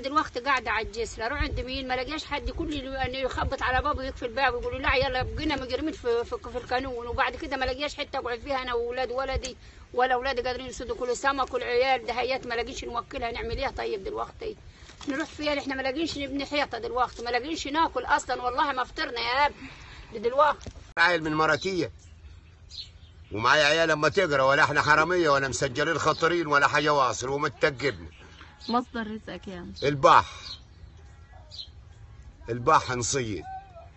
دلوقتي قاعده على الجسر اروح عند مين ما لاقيش حد كل اللي يخبط على بابه ويقفل الباب ويقول لا يلا بقينا مجرمين في, في, في القانون وبعد كده ما لاقيش حته اقعد فيها انا واولاد ولدي ولا اولادي قادرين يسدوا كل سمك والعيال دهيات ما لاقيش نوكلها نعمل ايه طيب دلوقتي نروح فيها احنا ما لاقيش نبني حيطه دلوقتي ما لاقيش ناكل اصلا والله ما فطرنا يا ابني دلوقتي عيل من مراتية ومعايا عيال لما تقرا ولا احنا حراميه ولا مسجلين خطرين ولا حاجه واصل ومتجبنا مصدر رزقك يعني البح البح نصيد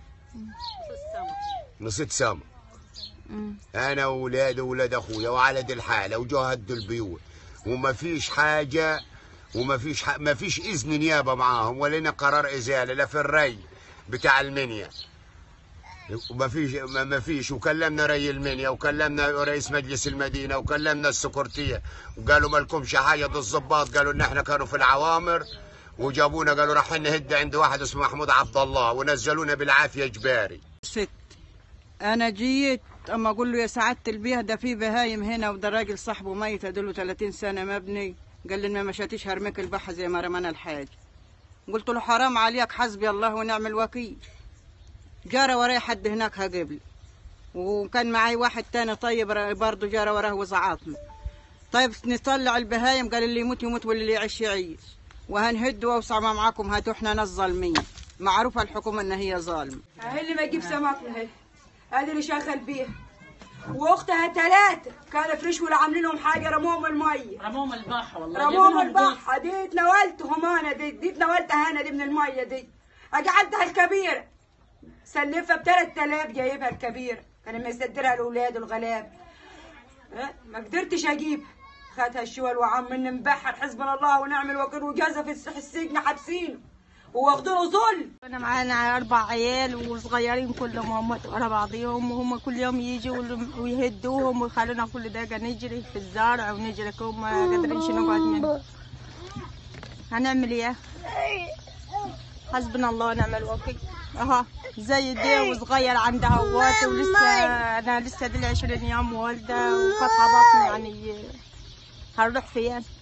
نصيد سمك مم. انا واولاد واولاد اخويا وعلى دي الحاله وجهدوا البيوت وما فيش حاجه وما فيش ح... ما فيش اذن نيابه معاهم ولا لنا قرار ازاله لا في الري بتاع المنيا وما فيش ما ما فيش وكلمنا ري المنيا وكلمنا رئيس مجلس المدينه وكلمنا السكرتيه وقالوا ما لكمش حاجه ضد الضباط قالوا ان احنا كانوا في العوامر وجابونا قالوا رايحين نهد عند واحد اسمه محمود عبد الله ونزلونا بالعافيه اجباري ست انا جيت اما اقول له يا سعاده البيه ده في بهايم هنا وده راجل صاحبه ميت ادوله 30 سنه مبني قال لي ما مشيتيش هرميك البحر زي ما رمانا الحاج قلت له حرام عليك حسبي الله ونعم الوكيل جرى وراي حد هناك هجيب لي وكان معي واحد تاني طيب برضه جرى وراه وزعطنا طيب نطلع البهايم قال اللي يموت يموت واللي يعيش يعيش وهنهد واوسع ما معاكم هاتوا احنا ناس ظالمين معروفه الحكومه ان هي ظالمه هي اللي ما يجيب سمك من هي هذه اللي شغل بيها واختها ثلاثة كانوا فريش ولا عاملين لهم حاجة رموهم المية رموهم البحر والله رموهم البحر دي اتناولتهم انا دي دي اتناولتها انا دي من المية دي قعدتها الكبيرة سلفها ب 3000 جايبها الكبيرة كان مصدرها الاولاد والغلاب ها؟ ما قدرتش اجيبها خدها الشوال وعم من مبحر حسبنا الله ونعم الوكيل وجازها في الس- السجن حابسينه واخدينه ظلم انا معانا اربع عيال وصغيرين كلهم هم ورا بعضيهم وهم كل يوم يجوا ويهدوهم ويخلونا كل دقيقه نجري في الزرع ونجري هم ما قادرينش نقعد منه هنعمل ايه حسبنا الله ونعم الوكيل اها زي دي وصغير عندها وقت ولسه انا لسه دي 20 يوم والده وفتحه بطني يعني هنروح فين